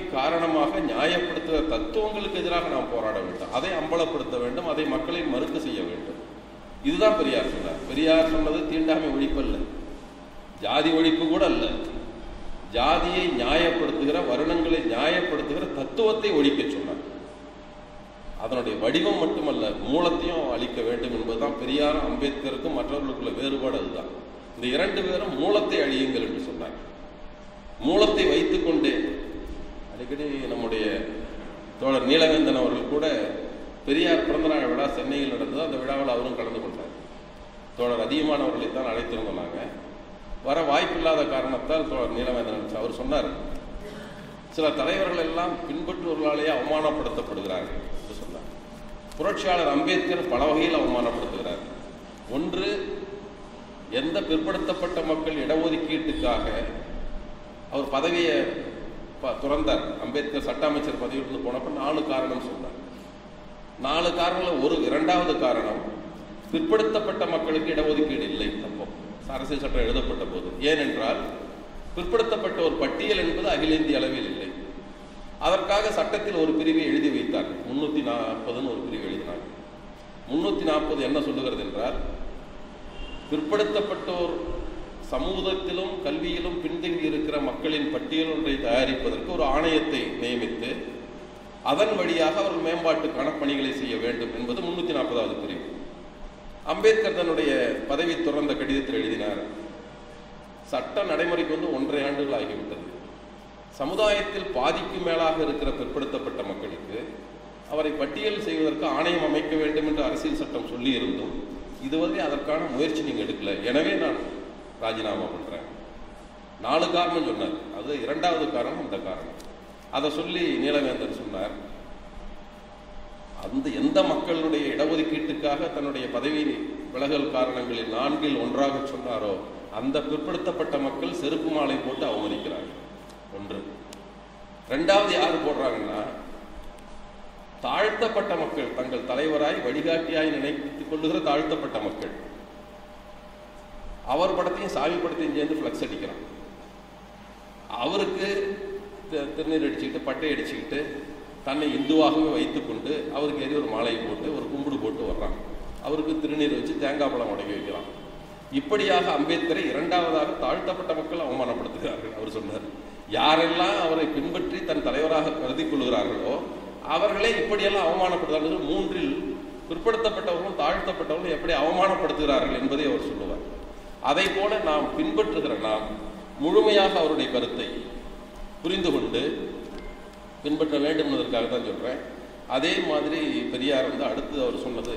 காரணமாக நியாயப்படுத்துகிற தத்துவங்களுக்கு எதிராக நாம் போராட வேண்டும் அதை அம்பலப்படுத்த வேண்டும் அதை மக்களை மறுக்க செய்ய வேண்டும் இதுதான் பெரியார் சொன்னார் பெரியார் சொன்னது தீண்டாமை ஒழிப்பு அல்ல ஜாதி ஒழிப்பு கூட அல்ல ஜாதியை நியாயப்படுத்துகிற வருணங்களை நியாயப்படுத்துகிற தத்துவத்தை ஒழிக்க சொன்னார் அதனுடைய வடிவம் மட்டுமல்ல மூலத்தையும் அழிக்க வேண்டும் என்பதுதான் பெரியார் அம்பேத்கருக்கும் மற்றவர்களுக்குள்ள வேறுபாடு அதுதான் இந்த இரண்டு பேரும் மூலத்தை அழியுங்கள் என்று சொன்னார் மூலத்தை வைத்துக்கொண்டே அடிக்கடி நம்முடைய தோழர் நீலவேந்தன் அவர்கள் கூட பெரியார் பிறந்தநாள் விழா சென்னையில் நடந்தது அந்த விழாவில் அவரும் கலந்து கொண்டார் தோழர் அதிகமானவர்களை தான் அழைத்திருந்தோம் நாங்கள் வர வாய்ப்பில்லாத காரணத்தால் தோழர் நீலவேந்தன் அவர் சொன்னார் சில தலைவர்கள் எல்லாம் பின்பற்றுவர்களாலேயே அவமானப்படுத்தப்படுகிறார்கள் என்று சொன்னார் புரட்சியாளர் அம்பேத்கர் பல வகையில் அவமானப்படுத்துகிறார் ஒன்று எந்த பிற்படுத்தப்பட்ட மக்கள் இடஒதுக்கீட்டுக்காக அவர் பதவியை ப- துறந்தார் அம்பேத்கர் சட்ட அமைச்சர் பதவியிலிருந்து போனப்ப நாலு காரணம் சொன்னார் நாலு காரணங்கள் ஒரு இரண்டாவது காரணம் பிற்படுத்தப்பட்ட மக்களுக்கு இடஒதுக்கீடு இல்லை அப்போ அரசியல் சட்டம் எழுதப்பட்ட போது ஏனென்றால் பிற்படுத்தப்பட்ட ஒரு பட்டியல் என்பது அகில இந்திய அளவில் இல்லை அதற்காக சட்டத்தில் ஒரு பிரிவை எழுதி வைத்தார் முன்னூத்தி நாற்பதுன்னு ஒரு பிரிவு எழுதினார் முன்னூத்தி நாற்பது என்ன சொல்லுகிறது என்றால் பிற்படுத்தப்பட்டோர் சமூகத்திலும் கல்வியிலும் பின்தங்கி இருக்கிற மக்களின் பட்டியல் ஒன்றை தயாரிப்பதற்கு ஒரு ஆணையத்தை நியமித்து அதன் வழியாக அவர்கள் மேம்பாட்டுக்கான பணிகளை செய்ய வேண்டும் என்பது முன்னூத்தி நாற்பதாவது பிரிவு அம்பேத்கர் தன்னுடைய பதவி துறந்த கடிதத்தில் எழுதினார் சட்ட நடைமுறைக்கு வந்து ஒன்றரை ஆண்டுகள் ஆகிவிட்டது சமுதாயத்தில் பாதிக்கு மேலாக இருக்கிற பிற்படுத்தப்பட்ட மக்களுக்கு அவரை பட்டியல் செய்வதற்கு ஆணையம் அமைக்க வேண்டும் என்று அரசியல் சட்டம் சொல்லியிருந்தும் இதுவரை அதற்கான முயற்சி நீங்க எடுக்கல எனவே நான் ராஜினாமா பண்றேன் நாலு காரணம் சொன்னார் அது இரண்டாவது காரணம் இந்த காரணம் அதை சொல்லி நீலவேந்தன் சொன்னார் அந்த எந்த மக்களுடைய இடஒதுக்கீட்டுக்காக தன்னுடைய பதவி விலகல் காரணங்களில் நான்கில் ஒன்றாக சொன்னாரோ அந்த பிற்படுத்தப்பட்ட மக்கள் செருப்பு மாலை போட்டு அவமதிக்கிறார்கள் ஒன்று ரெண்டாவது யார் போடுறாங்கன்னா தாழ்த்தப்பட்ட மக்கள் தங்கள் தலைவராய் வழிகாட்டியாய் நினைத்துக் கொள்ளுகிற தாழ்த்தப்பட்ட மக்கள் அவர் படத்தையும் சாமி படத்தையும் சேர்ந்து ஃப்ளக்ஸ் அடிக்கிறான் அவருக்கு தி- திருநீர் அடிச்சுக்கிட்டு பட்டை அடிச்சுக்கிட்டு தன்னை இந்துவாகவே வைத்துக்கொண்டு அவருக்கு எதிர ஒரு மாலையை போட்டு ஒரு கும்பிடு போட்டு வர்றான் அவருக்கு திருநீர் வச்சு தேங்காய் பழம் உடங்கி வைக்கிறான் இப்படியாக அம்பேத்கரை இரண்டாவதாக தாழ்த்தப்பட்ட மக்கள் அவமானப்படுத்துகிறார்கள் அவர் சொன்னார் யாரெல்லாம் அவரை பின்பற்றி தன் தலைவராக கருதி கொள்கிறார்களோ அவர்களே இப்படியெல்லாம் அவமானப்படுத்துகிறார்கள் மூன்றில் பிற்படுத்தப்பட்டவர்களும் தாழ்த்தப்பட்டவர்களும் எப்படி அவமானப்படுத்துகிறார்கள் என்பதை அவர் சொல்லுவார் அதை போல நாம் பின்பற்றுகிற நாம் முழுமையாக அவருடைய கருத்தை புரிந்து கொண்டு பின்பற்ற வேண்டும் என்பதற்காக தான் சொல்றேன் அதே மாதிரி பெரியார் வந்து அடுத்து அவர் சொன்னது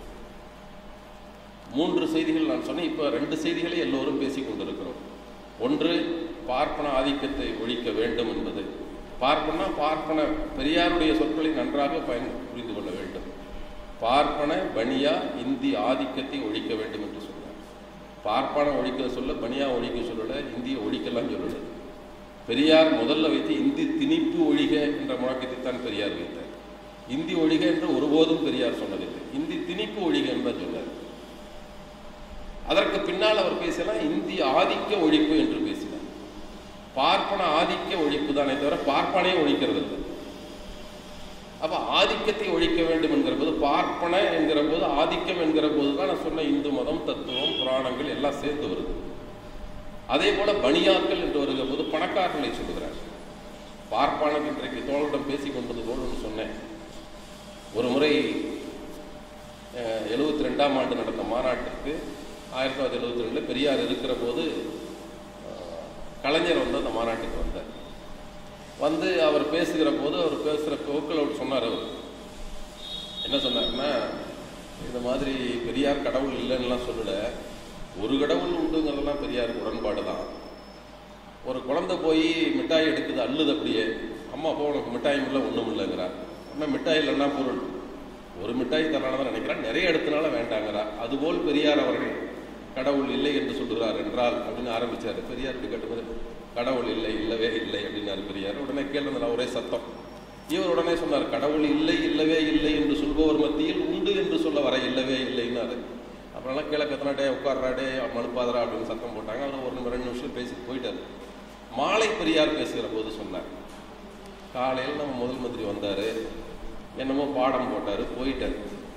மூன்று செய்திகள் நான் சொன்னேன் இப்போ ரெண்டு செய்திகளை எல்லோரும் பேசிக் கொண்டிருக்கிறோம் ஒன்று பார்ப்பன ஆதிக்கத்தை ஒழிக்க வேண்டும் என்பது பார்ப்பனா பார்ப்பன பெரியாருடைய சொற்களை நன்றாக பயன் புரிந்து கொள்ள வேண்டும் பார்ப்பன பனியா இந்தி ஆதிக்கத்தை ஒழிக்க வேண்டும் என்று சொன்னார் பார்ப்பன ஒழிக்க சொல்ல பனியா ஒழிக்க சொல்லல இந்திய ஒழிக்கலாம் சொல்லல பெரியார் முதல்ல வைத்து இந்தி திணிப்பு ஒழிக என்ற முழக்கத்தை தான் பெரியார் வைத்தார் இந்தி ஒழிக என்று ஒருபோதும் பெரியார் சொன்னதில்லை இந்தி திணிப்பு ஒழிக என்பதை சொன்னார் அதற்கு பின்னால் அவர் பேசலாம் இந்தி ஆதிக்க ஒழிப்பு என்று பேசினார் பார்ப்பன ஆதிக்க ஒழிப்பு தானே தவிர பார்ப்பனே ஒழிக்கிறது இல்லை அப்ப ஆதிக்கத்தை ஒழிக்க வேண்டும் என்கிற போது பார்ப்பன என்கிற போது ஆதிக்கம் என்கிற போது தான் நான் சொன்ன இந்து மதம் தத்துவம் புராணங்கள் எல்லாம் சேர்ந்து வருது அதே போல பணியாக்கள் என்று வருகிற போது பணக்காரர்களை சொல்லுகிறார் பார்ப்பானுக்கு இன்றைக்கு தோழரிடம் பேசிக் கொண்டது போல் ஒன்று சொன்னேன் ஒரு முறை எழுபத்தி ரெண்டாம் ஆண்டு நடந்த மாநாட்டிற்கு ஆயிரத்தி தொள்ளாயிரத்தி எழுபத்தி ரெண்டுல பெரியார் இருக்கிற போது அஹ், கலைஞர் வந்து அந்த மாநாட்டுக்கு வந்தார் வந்து அவர் பேசுகிற போது அவர் பேசுகிற போக்கில் அவர் சொன்னார் அவர் என்ன சொன்னாருன்னா இந்த மாதிரி பெரியார் கடவுள் இல்லைன்னுலாம் சொல்லல ஒரு கடவுள் உண்டுங்கிறதெல்லாம் பெரியாருக்கு உடன்பாடு தான் ஒரு குழந்தை போய் மிட்டாய் எடுக்குது அள்ளுது அப்படியே அம்மா போ உனக்கு மிட்டாய் இல்லை ஒன்றும் இல்லைங்கிறார் அண்ணா மிட்டாய் இல்லைன்னா பொருள் ஒரு மிட்டாய் தரனால தான் நினைக்கிறான் நிறைய எடுத்தனால வேண்டாங்கிறார் அதுபோல் பெரியார் அவர்கள் கடவுள் இல்லை என்று சொல்லுகிறார் என்றால் அப்படின்னு ஆரம்பிச்சார் பெரியார் இப்படி கட்டும்போது கடவுள் இல்லை இல்லவே இல்லை அப்படின்னாரு பெரியார் உடனே கேள்வி ஒரே சத்தம் இவர் உடனே சொன்னார் கடவுள் இல்லை இல்லவே இல்லை என்று சொல்பவர் மத்தியில் உண்டு என்று சொல்ல வர இல்லவே இல்லைன்னாரு அப்புறம்லாம் கீழே கத்தனாடே உட்கார்றாடே மழுப்பாதரா அப்படின்னு சத்தம் போட்டாங்க அவர் ஒரு நிமிஷம் ரெண்டு நிமிஷம் பேசிட்டு போயிட்டார் மாலை பெரியார் பேசுகிற போது சொன்னார் காலையில் நம்ம முதல் மந்திரி வந்தார் என்னமோ பாடம் போட்டார் போயிட்டார்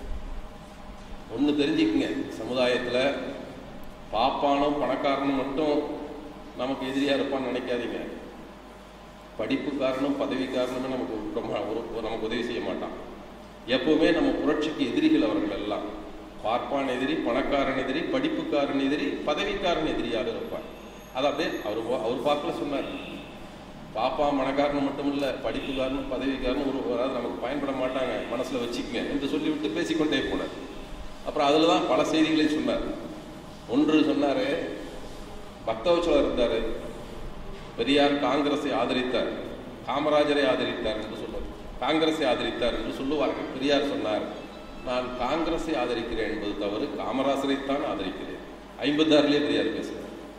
ஒன்று தெரிஞ்சுக்குங்க சமுதாயத்தில் பாப்பானும் பணக்காரனும் மட்டும் நமக்கு எதிரியாக இருப்பான்னு நினைக்காதீங்க படிப்புக்காரனும் பதவிக்காரனுமே நமக்கு ரொம்ப ஒரு நமக்கு உதவி செய்ய மாட்டான் எப்பவுமே நம்ம புரட்சிக்கு எதிரிகள் அவர்கள் எல்லாம் பார்ப்பான் எதிரி பணக்காரன் எதிரி படிப்புக்காரன் எதிரி பதவிக்காரன் எதிரியாக இருப்பான் அது அப்படியே அவர் அவர் பார்க்கல சொன்னார் பாப்பா மனக்காரன் மட்டும் இல்லை படிப்புக்காரனும் பதவிக்காரனும் ஒரு அதாவது நமக்கு பயன்பட மாட்டாங்க மனசில் வச்சுக்கங்க என்று சொல்லிவிட்டு பேசிக்கொண்டே போனார் அப்புறம் அதில் தான் பல செய்திகளை சொன்னார் ஒன்று சொன்னார் பக்தவச்சலம் இருந்தார் பெரியார் காங்கிரஸை ஆதரித்தார் காமராஜரை ஆதரித்தார் என்று சொல்வார் காங்கிரஸை ஆதரித்தார் என்று சொல்லுவார்கள் பெரியார் சொன்னார் நான் காங்கிரஸை ஆதரிக்கிறேன் என்பது தவறு காமராஜரைத்தான் ஆதரிக்கிறேன் ஐம்பத்தாறுலேயே பெரியார் பேசுகிறார்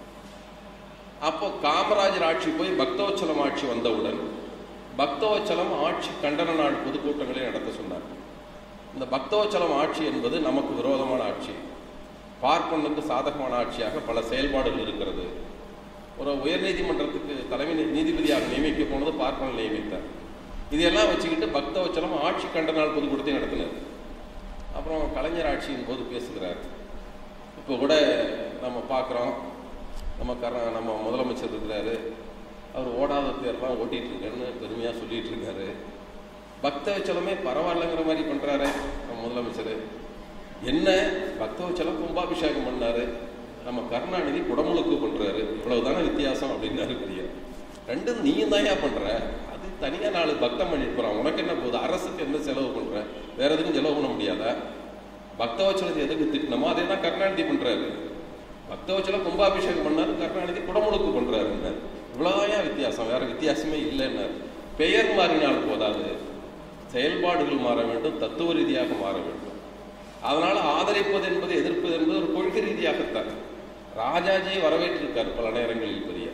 அப்போ காமராஜர் ஆட்சி போய் பக்தவச்சலம் ஆட்சி வந்தவுடன் பக்தவச்சலம் ஆட்சி கண்டன நாள் பொதுக்கூட்டங்களை நடத்த சொன்னார் இந்த பக்தவச்சலம் ஆட்சி என்பது நமக்கு விரோதமான ஆட்சி பார்ப்பனுக்கு சாதகமான ஆட்சியாக பல செயல்பாடுகள் இருக்கிறது ஒரு உயர்நீதிமன்றத்துக்கு தலைமை நீதிபதியாக நியமிக்க போனது பார்ப்பன் நியமித்தார் இதையெல்லாம் வச்சுக்கிட்டு பக்தவச்சலம் ஆட்சி கண்டனால் பொதுக்கூட்டத்தை நடத்தினார் அப்புறம் கலைஞர் ஆட்சியின் போது பேசுகிறார் இப்போ கூட நம்ம பார்க்குறோம் நம்ம கர நம்ம முதலமைச்சர் இருக்கிறாரு அவர் ஓடாத தேர்லாம் ஓட்டிகிட்டு இருக்கேன்னு பெருமையாக சொல்லிட்டு இருக்காரு பக்தவச்சலமே பரவாயில்லைங்கிற மாதிரி பண்ணுறாரு நம்ம முதலமைச்சர் என்ன பக்தவச்சலம் கும்பாபிஷேகம் பண்ணாரு நம்ம கருணாநிதி குடமுழுக்கு பண்ணுறாரு இவ்வளவுதானே வித்தியாசம் அப்படின்னாரு பெரியார் ரெண்டும் நீயும் தான் ஏன் பண்ணுற அது தனியாக நாலு பக்தம் பண்ணிட்டு போகிறான் உனக்கு என்ன போகுது அரசுக்கு என்ன செலவு பண்ணுற வேற எதுக்கும் செலவு பண்ண முடியாதா பக்தவச்சலத்தை எதுக்கு திட்டணுமோ அதே தான் கருணாநிதி பண்ணுறாரு பக்தவச்சலம் கும்பாபிஷேகம் பண்ணாரு கருணாநிதி குடமுழுக்கு பண்ணுறாருன்னார் இவ்வளோதான் வித்தியாசம் வேற வித்தியாசமே இல்லைன்னார் பெயர் மாறினால் போதாது செயல்பாடுகள் மாற வேண்டும் தத்துவ ரீதியாக மாற வேண்டும் அதனால ஆதரிப்பது என்பது எதிர்ப்பது என்பது ஒரு கொள்கை ரீதியாகத்தான் ராஜாஜியை வரவேற்றிருக்கார் பல நேரங்களில் பெரிய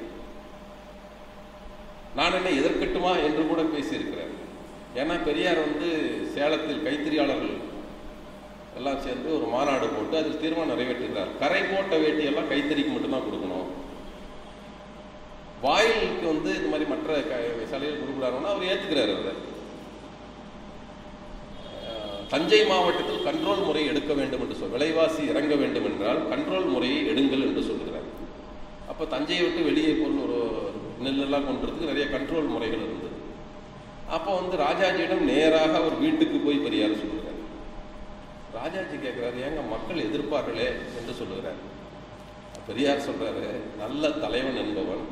நான் என்ன எதிர்க்கட்டுமா என்று கூட பேசியிருக்கிறேன் ஏன்னா பெரியார் வந்து சேலத்தில் கைத்தறியாளர்கள் எல்லாம் சேர்ந்து ஒரு மாநாடு போட்டு அதில் தீர்மானம் நிறைவேற்றுகிறார் கரை போட்ட வேட்டியெல்லாம் கைத்தறிக்கு மட்டும்தான் கொடுக்கணும் வாயிலுக்கு வந்து இந்த மாதிரி மற்ற சலுகைகள் கொடுக்குறாருன்னா அவர் ஏற்றுக்கிறார் அதை தஞ்சை மாவட்டத்தில் கண்ட்ரோல் முறை எடுக்க வேண்டும் என்று சொல் விலைவாசி இறங்க வேண்டும் என்றால் கண்ட்ரோல் முறையை எடுங்கள் என்று சொல்கிறார் அப்போ தஞ்சையை விட்டு வெளியே பொருள் ஒரு நெல்லெல்லாம் கொண்டுறதுக்கு நிறைய கண்ட்ரோல் முறைகள் இருந்தது அப்போ வந்து ராஜாஜியிடம் நேராக அவர் வீட்டுக்கு போய் பெரியார் சொல்லுகிறார் ராஜாஜி கேட்கிறாரு ஏங்க மக்கள் எதிர்ப்பார்களே என்று சொல்லுகிறார் பெரியார் சொல்றாரு நல்ல தலைவன் என்பவன்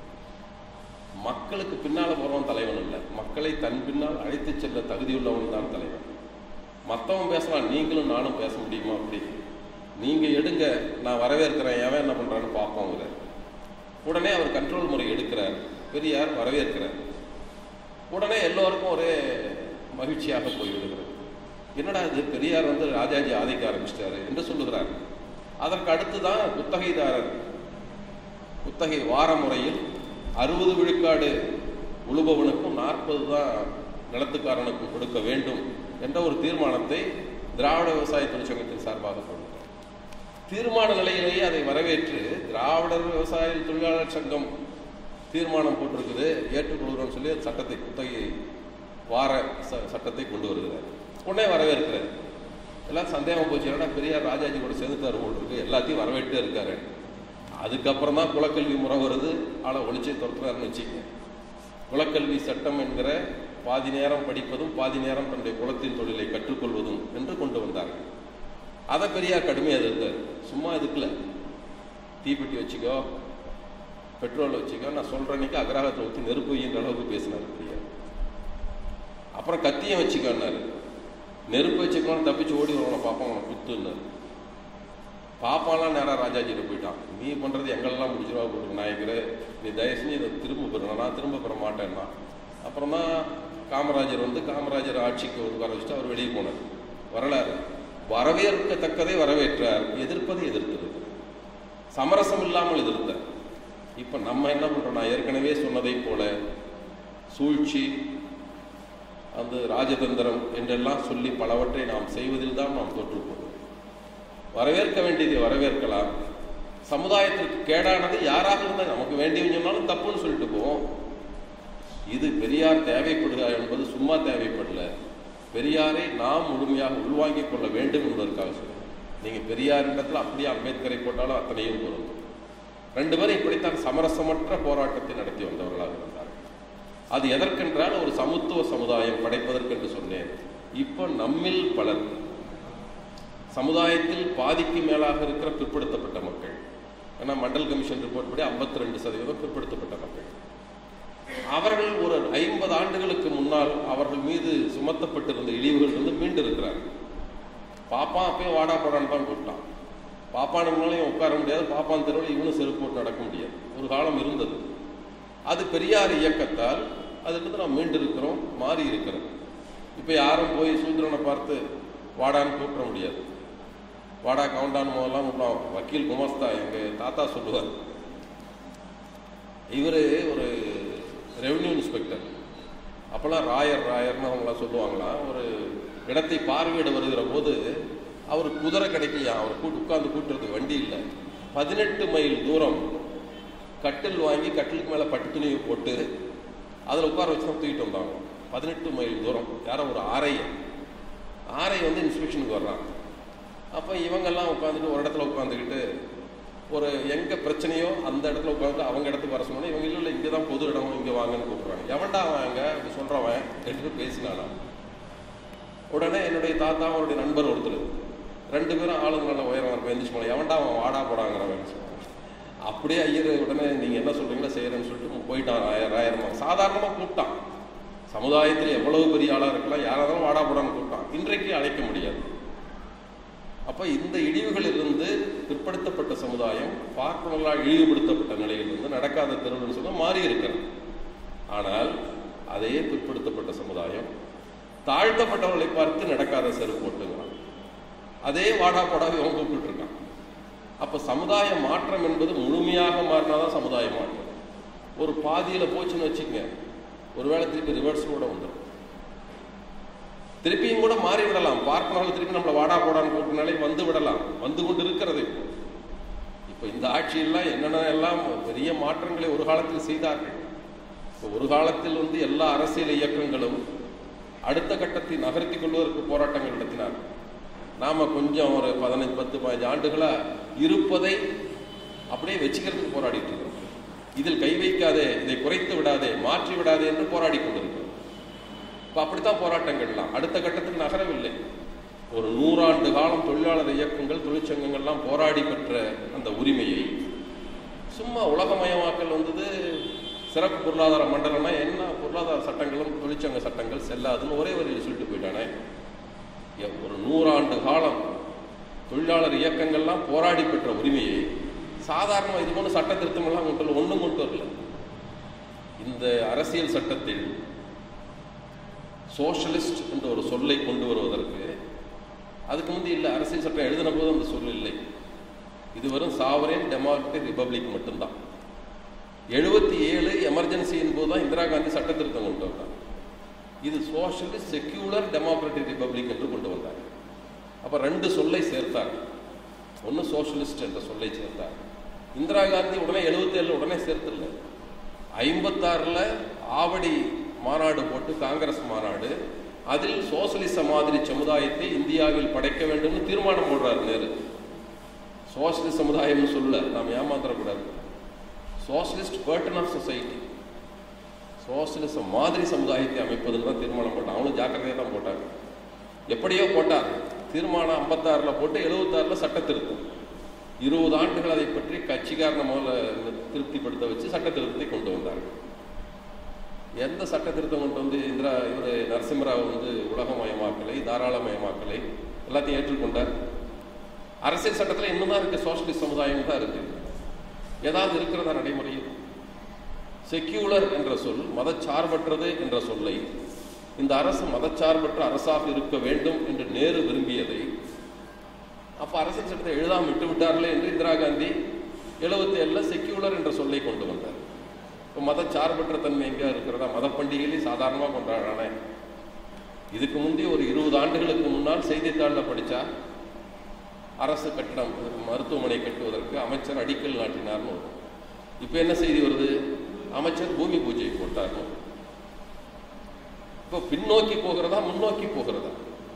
மக்களுக்கு பின்னால போறவன் தலைவன் இல்லை மக்களை தன் பின்னால் அழைத்து செல்ல தகுதியுள்ளவன் தான் தலைவன் மற்றவன் பேசலாம் நீங்களும் நானும் பேச முடியுமா அப்படி நீங்க எடுங்க நான் வரவேற்கிறேன் எவன் என்ன பண்றான்னு பார்ப்போங்கிற உடனே அவர் கண்ட்ரோல் முறை எடுக்கிறார் பெரியார் வரவேற்கிறார் உடனே எல்லோருக்கும் ஒரே மகிழ்ச்சியாக போய்விடுகிறது என்னடா இது பெரியார் வந்து ராஜாஜி ஆதிக்க ஆரம்பிச்சிட்டாரு என்று சொல்லுகிறார் அதற்கு அடுத்துதான் குத்தகைதாரர் குத்தகை வார முறையில் அறுபது விழுக்காடு உழுபவனுக்கும் நாற்பது தான் நிலத்துக்காரனுக்கும் கொடுக்க வேண்டும் என்ற ஒரு தீர்மானத்தை திராவிட விவசாய தொழிற்சங்கத்தின் சார்பாக கொண்டார் தீர்மான நிலையிலேயே அதை வரவேற்று திராவிடர் விவசாய தொழிலாளர் சங்கம் தீர்மானம் போட்டிருக்குது ஏற்றுக்கொள்கிறோம்னு சொல்லி சட்டத்தை குத்தகை வார சட்டத்தை கொண்டு வருகிறார் உடனே வரவேற்கிறார் எல்லாம் சந்தேகம் போச்சு ஏன்னா பெரியார் ராஜாஜி கூட சேர்ந்துட்டார் போட்டிருக்கு எல்லாத்தையும் வரவேற்றே இருக்காரு அதுக்கப்புறம் தான் குலக்கல்வி முறை வருது ஆளை ஒழிச்சே துரத்துறாருன்னு வச்சுக்கங்க குலக்கல்வி சட்டம் என்கிற பாதி நேரம் படிப்பதும் பாதி நேரம் தன்னுடைய குலத்தின் தொழிலை கற்றுக்கொள்வதும் என்று கொண்டு வந்தார்கள் அதை பெரியார் கடுமையாக எதிர்த்தார் சும்மா எதுக்குல தீப்பெட்டி வச்சுக்கோ பெட்ரோல் வச்சுக்கோ நான் சொல்றேன்னைக்கு அகராகத்தில் ஊற்றி நெருப்பு வைக்கின்ற அளவுக்கு பேசினார் பெரியார் அப்புறம் கத்தியம் வச்சுக்கோன்னாரு நெருப்பு வச்சுக்கணும் தப்பிச்சு ஓடி வரவனை பார்ப்போம் அவனை குத்துன்னாரு பாப்பாலாம் நேராக ராஜாஜிட்டு போயிட்டான் நீ பண்ணுறது எங்களெல்லாம் முடிச்சிருவா போட்டு நாயக்கர் நீ தயவு செஞ்சு இதை திரும்ப பெறணும் நான் திரும்ப பெற மாட்டேன்னா அப்புறம் தான் காமராஜர் வந்து காமராஜர் ஆட்சிக்கு வந்து வர வச்சுட்டு அவர் வெளியே போனார் வரலாறு வரவேற்கத்தக்கதை வரவேற்றார் எதிர்ப்பதை எதிர்த்தது சமரசம் இல்லாமல் எதிர்த்தார் இப்போ நம்ம என்ன பண்ணுறோம் நான் ஏற்கனவே சொன்னதை போல சூழ்ச்சி அந்த ராஜதந்திரம் என்றெல்லாம் சொல்லி பலவற்றை நாம் செய்வதில் தான் நாம் தோற்று போகிறோம் வரவேற்க வேண்டியதை வரவேற்கலாம் சமுதாயத்திற்கு கேடானது யாராக இருந்தால் நமக்கு வேண்டியவங்க சொன்னாலும் தப்புன்னு சொல்லிட்டு போவோம் இது பெரியார் தேவைப்படுகிறார் என்பது சும்மா தேவைப்படல பெரியாரை நாம் முழுமையாக உள்வாங்கிக் கொள்ள வேண்டும் என்பதற்காக சொல்றேன் நீங்க பெரியார் இடத்துல அப்படியே அம்பேத்கரை போட்டாலும் அத்தனையும் பொருந்தும் ரெண்டு பேரும் இப்படித்தான் சமரசமற்ற போராட்டத்தை நடத்தி வந்தவர்களாக இருந்தார்கள் அது எதற்கென்றால் ஒரு சமத்துவ சமுதாயம் படைப்பதற்கென்று சொன்னேன் இப்போ நம்மில் பலர் சமுதாயத்தில் பாதிக்கு மேலாக இருக்கிற பிற்படுத்தப்பட்ட மக்கள் ஏன்னா மண்டல் கமிஷன் ரிப்போர்ட் படி ஐம்பத்தி ரெண்டு சதவீதம் பிற்படுத்தப்பட்ட மக்கள் அவர்கள் ஒரு ஐம்பது ஆண்டுகளுக்கு முன்னால் அவர்கள் மீது சுமத்தப்பட்டிருந்த இழிவுகள் இருந்து மீண்டு இருக்கிறார்கள் பாப்பா அப்பயே வாடா போடான்னு தான் கூப்பிட்டான் பாப்பானுங்களாலையும் உட்கார முடியாது பாப்பான் தெருவில் இவனும் செருப்பு போட்டு நடக்க முடியாது ஒரு காலம் இருந்தது அது பெரியார் இயக்கத்தால் அதுக்கு நாம் மீண்டு இருக்கிறோம் மாறி இருக்கிறோம் இப்போ யாரும் போய் சூத்திரனை பார்த்து வாடான்னு கூப்பிட முடியாது வாடா கவுண்டான் போதெல்லாம் கூப்பிடுவோம் வக்கீல் குமாஸ்தா எங்கள் தாத்தா சொல்லுவார் இவர் ஒரு ரெவென்யூ இன்ஸ்பெக்டர் அப்போல்லாம் ராயர் ராயர்னு அவங்களாம் சொல்லுவாங்களாம் ஒரு இடத்தை பார்வையிட வருகிற போது அவர் குதிரை கிடைக்கலையா அவர் கூட்டு உட்காந்து கூட்டுறதுக்கு வண்டி இல்லை பதினெட்டு மைல் தூரம் கட்டில் வாங்கி கட்டிலுக்கு மேலே பட்டு துணியை போட்டு அதில் உட்கார வச்சு தான் தூக்கிட்டு வந்தாங்க பதினெட்டு மைல் தூரம் யாரோ ஒரு ஆரைய ஆரை வந்து இன்ஸ்பெக்ஷனுக்கு வர்றாங்க அப்போ இவங்கெல்லாம் உட்காந்துட்டு ஒரு இடத்துல உட்காந்துக்கிட்டு ஒரு எங்கே பிரச்சனையோ அந்த இடத்துல உட்காந்து அவங்க இடத்துக்கு வர சொன்னோன்னா இவங்க இல்லை இல்லை இங்கே தான் பொது இடம் இங்கே வாங்கன்னு கூப்பிட்றாங்க எவன்டா வாங்க அப்படி சொல்கிறவன் ரெண்டு பேசினானா உடனே என்னுடைய தாத்தா அவருடைய நண்பர் ஒருத்தர் ரெண்டு பேரும் ஆளுங்க நல்ல உயரம் இருப்பேன் எந்திரிச்சு போல எவன்டா அவன் வாடா போடாங்கிறவன் அப்படியே ஐயர் உடனே நீங்கள் என்ன சொல்கிறீங்களோ செய்கிறேன்னு சொல்லிட்டு போயிட்டான் ஆயிரம் ஆயிரமா சாதாரணமாக கூப்பிட்டான் சமுதாயத்தில் எவ்வளவு பெரிய ஆளாக இருக்கலாம் யாராலும் வாடா போடான்னு கூப்பிட்டான் இன்றைக்கு அழைக்க முடியாது அப்போ இந்த இழிவுகளிலிருந்து பிற்படுத்தப்பட்ட சமுதாயம் பார்ப்பனர்களால் இழிவுபடுத்தப்பட்ட நிலையிலிருந்து நடக்காத தெருவுன்னு சொல்ல மாறி இருக்கிறது ஆனால் அதே பிற்படுத்தப்பட்ட சமுதாயம் தாழ்த்தப்பட்டவர்களை பார்த்து நடக்காத செருப்பு போட்டுங்கிறான் அதே வாடா போடாவே அவன் கூப்பிட்டு இருக்கான் அப்போ சமுதாய மாற்றம் என்பது முழுமையாக மாறினாதான் சமுதாய மாற்றம் ஒரு பாதியில் போச்சுன்னு வச்சுக்கங்க ஒருவேளை திருப்பி ரிவர்ஸ் கூட வந்துடும் திருப்பியும் கூட மாறி விடலாம் பார்ப்பனர்கள் திருப்பி நம்மளை வாடா போடான்னு கூப்பிட்டனாலே வந்து விடலாம் வந்து கொண்டு இருக்கிறது இப்போ இப்போ இந்த ஆட்சியெல்லாம் என்னென்ன எல்லாம் பெரிய மாற்றங்களை ஒரு காலத்தில் செய்தார்கள் இப்போ ஒரு காலத்தில் வந்து எல்லா அரசியல் இயக்கங்களும் அடுத்த கட்டத்தை நகர்த்தி கொள்வதற்கு போராட்டங்கள் நடத்தினார் நாம கொஞ்சம் ஒரு பதினஞ்சு பத்து பதினஞ்சு ஆண்டுகளா இருப்பதை அப்படியே வச்சுக்கிறதுக்கு போராடிட்டு இருக்கிறோம் இதில் கை வைக்காதே இதை குறைத்து விடாதே மாற்றி விடாதே என்று போராடி கொண்டிருக்கிறோம் இப்போ அப்படித்தான் போராட்டங்கள்லாம் அடுத்த கட்டத்துக்கு நகரவில்லை ஒரு நூறாண்டு காலம் தொழிலாளர் இயக்கங்கள் தொழிற்சங்கங்கள்லாம் போராடி பெற்ற அந்த உரிமையை சும்மா உலகமயமாக்கல் வந்தது சிறப்பு பொருளாதார மண்டலம்னா என்ன பொருளாதார சட்டங்களும் தொழிற்சங்க சட்டங்கள் செல்லாதுன்னு ஒரே வரியில் சொல்லிட்டு போயிட்டானே ஒரு நூறாண்டு காலம் தொழிலாளர் இயக்கங்கள்லாம் போராடி பெற்ற உரிமையை சாதாரணமாக இது போன்ற சட்ட திருத்தமெல்லாம் கொண்டு ஒன்றும் கொண்டு வரல இந்த அரசியல் சட்டத்தில் சோஷலிஸ்ட் என்ற ஒரு சொல்லை கொண்டு வருவதற்கு அதுக்கு முந்தைய இல்லை அரசியல் சட்டம் எழுதின போது அந்த சொல் இல்லை இது வெறும் சாவரேன் டெமோக்ரட்டிக் ரிப்பப்ளிக் மட்டும்தான் எழுபத்தி ஏழு எமர்ஜென்சியின் போது தான் இந்திரா காந்தி சட்ட திருத்தம் கொண்டு வந்தார் இது சோஷலிஸ்ட் செக்யூலர் டெமோக்ராட்டிக் ரிப்பப்ளிக் என்று கொண்டு வந்தார் அப்போ ரெண்டு சொல்லை சேர்த்தார் ஒன்று சோஷலிஸ்ட் என்ற சொல்லை சேர்த்தார் இந்திரா காந்தி உடனே எழுபத்தி ஏழு உடனே சேர்த்துல ஐம்பத்தாறில் ஆவடி மாநாடு போட்டு காங்கிரஸ் மாநாடு அதில் சோசலிச மாதிரி சமுதாயத்தை இந்தியாவில் படைக்க வேண்டும்னு தீர்மானம் போடுறார் நேரு சோசலிச சமுதாயம்னு சொல்ல நாம் ஏமாத்திரக்கூடாது சோசலிஸ்ட் பேர்டன் ஆஃப் சொசைட்டி சோசலிச மாதிரி சமுதாயத்தை அமைப்பதுன்னு தான் தீர்மானம் போட்டான் அவனும் ஜாக்கிரதையாக தான் போட்டாங்க எப்படியோ போட்டார் தீர்மானம் ஐம்பத்தாறில் போட்டு எழுபத்தாறில் சட்ட திருத்தம் இருபது ஆண்டுகள் அதை பற்றி கட்சிக்காரன முதல்ல திருப்திப்படுத்த வச்சு சட்ட திருத்தத்தை கொண்டு வந்தார்கள் எந்த சட்ட திருத்தம் கொண்டு வந்து இந்திரா இவர் நரசிம்மராவ் வந்து உலகமயமாக்கலை தாராளமயமாக்கலை எல்லாத்தையும் ஏற்றுக்கொண்டார் அரசியல் சட்டத்தில் இன்னும் தான் இருக்கு சோஷலிஸ்ட் சமுதாயம் தான் இருக்கு ஏதாவது இருக்கிறதா நடைமுறையில் செக்யூலர் என்ற சொல் மதச்சார்பற்றது என்ற சொல்லை இந்த அரசு மதச்சார்பற்ற அரசாக இருக்க வேண்டும் என்று நேரு விரும்பியதை அப்ப அரசியல் சட்டத்தை எழுதாம விட்டு விட்டார்களே என்று இந்திரா காந்தி எழுபத்தி ஏழுல செக்யூலர் என்ற சொல்லை கொண்டு வந்தார் இப்போ மதச்சார்பற்ற தன்மை எங்க இருக்கிறதா மத பண்டிகையிலே சாதாரணமாக கொண்டாடுறானே இதுக்கு முந்தைய ஒரு இருபது ஆண்டுகளுக்கு முன்னால் செய்தித்தாளில் படிச்சா அரசு கட்டடம் மருத்துவமனை கட்டுவதற்கு அமைச்சர் அடிக்கல் நாட்டினார்னு வரும் இப்போ என்ன செய்தி வருது அமைச்சர் பூமி பூஜை போட்டார்னு இப்போ பின்னோக்கி போகிறதா முன்னோக்கி போகிறதா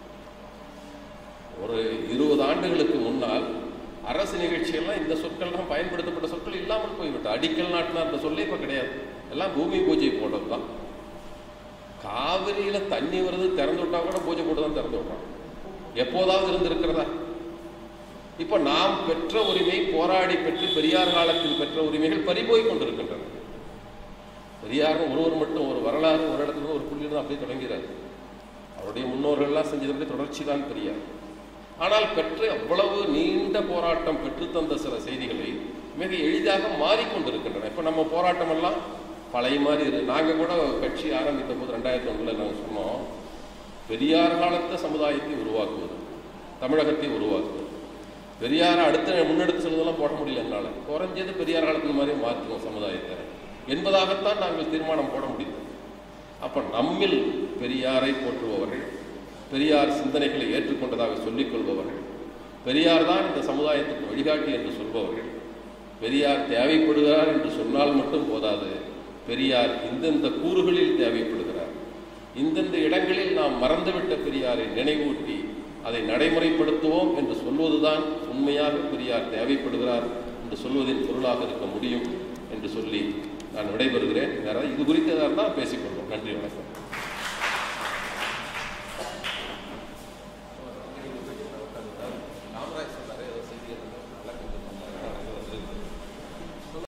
ஒரு இருபது ஆண்டுகளுக்கு முன்னால் அரசு நிகழ்ச்சியெல்லாம் இந்த சொற்கள்லாம் பயன்படுத்தப்பட்ட சொற்கள் இல்லாமல் போய்விட்டு அடிக்கல் நாட்டினார் அந்த சொல்லே இப்போ கிடையாது எல்லாம் பூமி பூஜை போடுறது தான் காவிரியில தண்ணி வருது திறந்து விட்டா கூட பூஜை போட்டு தான் திறந்து விடுறோம் எப்போதாவது இருந்திருக்கிறதா இப்ப நாம் பெற்ற உரிமை போராடி பெற்று பெரியார் காலத்தில் பெற்ற உரிமைகள் பறிபோய் கொண்டிருக்கின்றன பெரியார் ஒருவர் மட்டும் ஒரு வரலாறு ஒரு இடத்துல இருந்து ஒரு புள்ளியிலிருந்து அப்படியே தொடங்கிறார் அவருடைய முன்னோர்கள்லாம் செஞ்சதனுடைய தொடர்ச்சி தான் பெரியார் ஆனால் பெற்ற அவ்வளவு நீண்ட போராட்டம் பெற்றுத்தந்த சில செய்திகளை மிக எளிதாக மாறிக்கொண்டிருக்கின்றன இப்போ நம்ம போராட்டம் எல்லாம் பழைய மாதிரி இருக்கு நாங்கள் கூட கட்சி ஆரம்பித்த போது ரெண்டாயிரத்தி ஒன்றில் நாங்கள் சொன்னோம் பெரியார் காலத்த சமுதாயத்தை உருவாக்குவது தமிழகத்தை உருவாக்குவது பெரியாரை அடுத்த முன்னெடுத்து செல்வதெல்லாம் போட முடியல என்னால் குறைஞ்சது பெரியார் காலத்து மாதிரி மாற்றுவோம் சமுதாயத்தை என்பதாகத்தான் நாங்கள் தீர்மானம் போட முடியும் அப்ப நம்மில் பெரியாரை போற்றுபவர்கள் பெரியார் சிந்தனைகளை ஏற்றுக்கொண்டதாக சொல்லிக் கொள்பவர்கள் பெரியார் தான் இந்த சமுதாயத்துக்கு வழிகாட்டி என்று சொல்பவர்கள் பெரியார் தேவைப்படுகிறார் என்று சொன்னால் மட்டும் போதாது பெரியார் இந்தந்த கூறுகளில் தேவைப்படுகிறார் இந்தந்த இடங்களில் நாம் மறந்துவிட்ட பெரியாரை நினைவூட்டி அதை நடைமுறைப்படுத்துவோம் என்று சொல்வதுதான் உண்மையாக பெரியார் தேவைப்படுகிறார் என்று சொல்வதின் பொருளாக இருக்க முடியும் என்று சொல்லி நான் விடைபெறுகிறேன் வேற இது குறித்து எதாக இருந்தால் பேசிக்கொள்வோம் நன்றி வணக்கம்